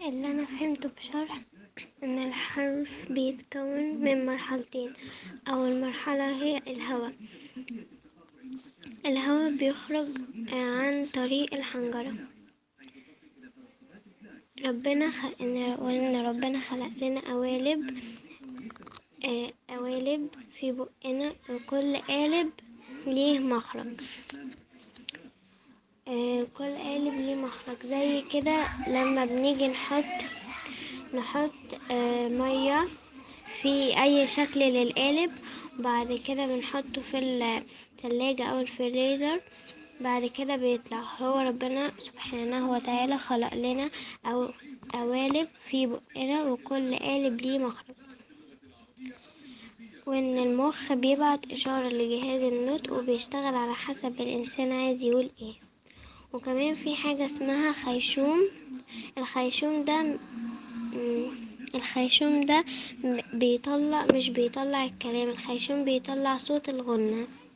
اللي أنا فهمته بشرح إن الحرف بيتكون من مرحلتين أول مرحلة هي الهواء الهواء بيخرج عن طريق الحنجرة ربنا خلق إن وإن ربنا خلق لنا قوالب آه، قوالب في بقنا وكل قالب ليه مخرج آه، كل قالب ليه مخرج زي كده لما بنيجي نحط نحط آه، مية في أي شكل للقالب وبعد كده بنحطه في التلاجة أو الفريزر بعد كده بيطلع هو ربنا سبحانه وتعالى خلق لنا أو قوالب في بقنا وكل قالب ليه مخرج وإن المخ بيبعت إشارة لجهاز النطق وبيشتغل على حسب الإنسان عايز يقول إيه وكمان في حاجة اسمها خيشوم الخيشوم ده مم، الخيشوم ده م- بيطلع مش بيطلع الكلام الخيشوم بيطلع صوت الغنة